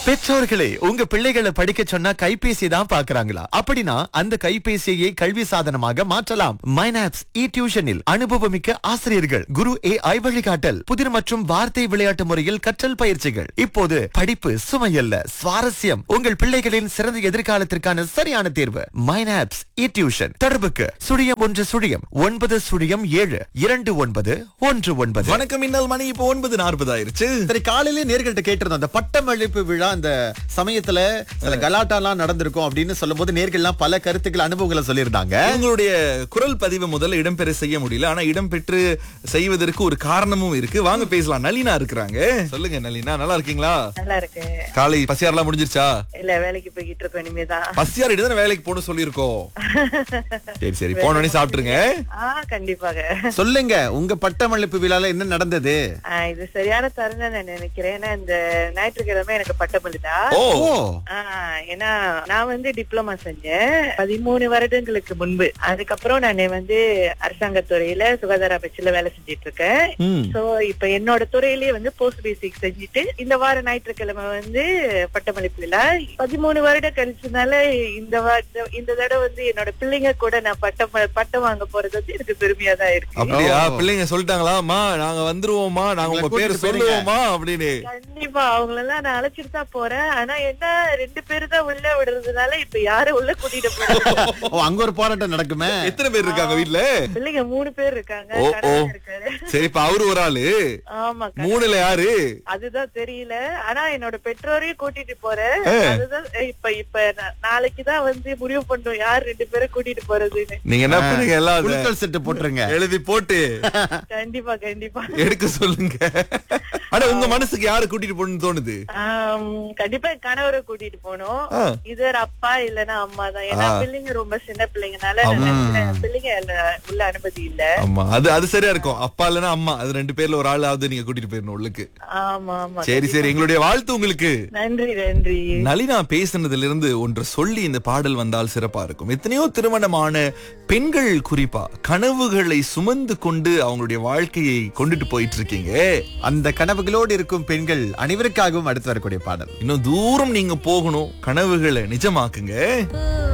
பெற்றோர்களே உங்க பிள்ளைகளை படிக்க சொன்னா கைபேசி தான் பாக்குறாங்களா அப்படின்னா அந்த கைபேசியை கல்வி சாதனமாக மாற்றலாம் மைனாப்ஸ் இ டியூஷனில் அனுபவமிக்க ஆசிரியர்கள் குரு ஏ ஐ வழிகாட்டல் புதிர் மற்றும் வார்த்தை விளையாட்டு முறையில் கற்றல் பயிற்சிகள் இப்போது படிப்பு சுமையல்ல சுவாரஸ்யம் உங்கள் பிள்ளைகளின் சிறந்த எதிர்காலத்திற்கான சரியான தேர்வு மைனாப்ஸ் இ டியூஷன் தொடர்புக்கு சுழியம் ஒன்று சுழியம் ஒன்பது சுழியம் ஏழு இரண்டு ஒன்பது ஒன்று ஒன்பது வணக்கம் இன்னல் மணி இப்போ ஒன்பது நாற்பது ஆயிருச்சு சரி காலையிலே நேர்கள்ட்ட கேட்டிருந்தோம் அந்த பட்டமளிப்பு விழா அந்த சமயத்துல சில கலாட்டாலாம் நடந்திருக்கும் அப்படின்னு சொல்லும்போது நேர்கள்லாம் பல கருத்துக்கள் அனுபவங்களை சொல்லியிருந்தாங்க உங்களுடைய குரல் பதிவு முதல்ல இடம்பெற செய்ய முடியல ஆனா இடம்பெற்று செய்வதற்கு ஒரு காரணமும் இருக்கு வாங்க பேசலாம் நளினா இருக்கிறாங்க சொல்லுங்க நளினா நல்லா இருக்கீங்களா நல்லா இருக்கு காலை பசியாரெல்லாம் முடிஞ்சிருச்சா இல்ல வேலைக்கு போய்கிட்டு இருக்கோம் இனிமேதான் பசியார் தானே வேலைக்கு போகணும் சொல்லியிருக்கோம் சரி சரி போனோடனே சாப்பிட்டுருங்க ஆ கண்டிப்பாக சொல்லுங்க உங்க பட்டமளிப்பு விழால என்ன நடந்தது ஆ, இது சரியான தருணம் நான் நினைக்கிறேன் ஏன்னா இந்த ஞாயிற்றுக்கிழமை எனக்கு பட்டமளிதான் ஓ ஓ ஆ, ஏன்னா நான் வந்து டிப்ளமா செஞ்சேன் பதிமூணு வருடங்களுக்கு முன்பு அதுக்கப்புறம் நான் வந்து அரசாங்கத்துறையில சுகாதார அமைச்சுல வேலை செஞ்சிட்டு இருக்கேன் ம். சோ இப்ப என்னோட துறையிலேயே வந்து போஸ்ட் பேசிக் செஞ்சுட்டு இந்த வார ஞாயிற்றுக்கிழமை வந்து பட்டமளிப்பு விழா பதிமூணு வருடம் கழிச்சதுனால இந்த வா- இந்த- இந்த தடவை வந்து என்னோட பிள்ளைங்க கூட நான் பட்டம் பட்டம் வாங்க போறது வந்து எனக்கு பெருமையா தான் இருக்கு அப்படியா ஓ. பிள்ளைங்க சொல்லிட்டாங்களா அம்மா நாங்க வந்துருவோமா நாங்க உங்க உங்களை பேர் கூட்டிட்டு போறீங்க. சொல்லுவோமா அப்படின்னு கண்டிப்பா அவங்களெல்லாம் நான் அழைச்சிட்டு தான் போறேன் ஆனா என்ன ரெண்டு பேரு தான் உள்ள விடுறதுனால இப்ப யாரும் உள்ள கூட்டிட்டு போறாங்க ஓ அங்க ஒரு போராட்டம் நடக்குமே எத்தனை பேர் இருக்காங்க வீட்ல பிள்ளைங்க மூணு பேர் இருக்காங்க ஓ, ஓ. கணவன் இருக்காரு சரி இப்ப அவரு ஒரு ஆளு ஆமா கணவன். மூணுல யாரு அதுதான் தெரியல ஆனா என்னோட பெற்றோரையும் கூட்டிட்டு போறேன் ஆ. அதுதான் இப்ப இப்ப நா- நாளைக்குதான் வந்து முடிவு பண்ணோம் யார் ரெண்டு பேரும் கூட்டிட்டு போறதுன்னு நீங்க என்ன பண்ணுங்க எல்லாம் அதை குழுக்கள் செட்டு போட்டுருங்க எழுதி போட்டு கண்டிப்பா கண்டிப்பா எடுக்க சொல்லுங்க ஆனா உங்க மனசுக்கு யாரு கூட்டிட்டு போகணும்னு தோணுது ஆம், கண்டிப்பா என் கணவரை கூட்டிட்டு போனோம் ஆ. இதர் அப்பா இல்லன்னா அம்மா தான் ஏன்னா ஆ. பிள்ளைங்க ரொம்ப சின்ன பிள்ளைங்கனால நான் நினைக்கிறேன் பிள்ளைங்க இல்ல- உள்ள அனுமதி இல்ல ஆமா அது அது சரியா இருக்கும் அப்பா இல்லனா அம்மா அது ரெண்டு பேர்ல ஒரு ஆளாவது நீங்க கூட்டிட்டு போயிடணும் உள்ளுக்கு ஆமா ஆமா சரி சரி எங்களுடைய வாழ்த்து உங்களுக்கு நன்றி நன்றி நளினா பேசுனதுல இருந்து ஒன்று சொல்லி இந்த பாடல் வந்தால் சிறப்பா இருக்கும் எத்தனையோ திருமணமான பெண்கள் குறிப்பா கனவுகளை சுமந்து கொண்டு அவங்களுடைய வாழ்க்கையை கொண்டுட்டு போயிட்டு இருக்கீங்க அந்த கனவுகளோடு இருக்கும் பெண்கள் அனைவருக்காகவும் அடுத்து வரக்கூடிய பாடல் இன்னும் தூரம் நீங்க போகணும் கனவுகளை நிஜமாக்குங்க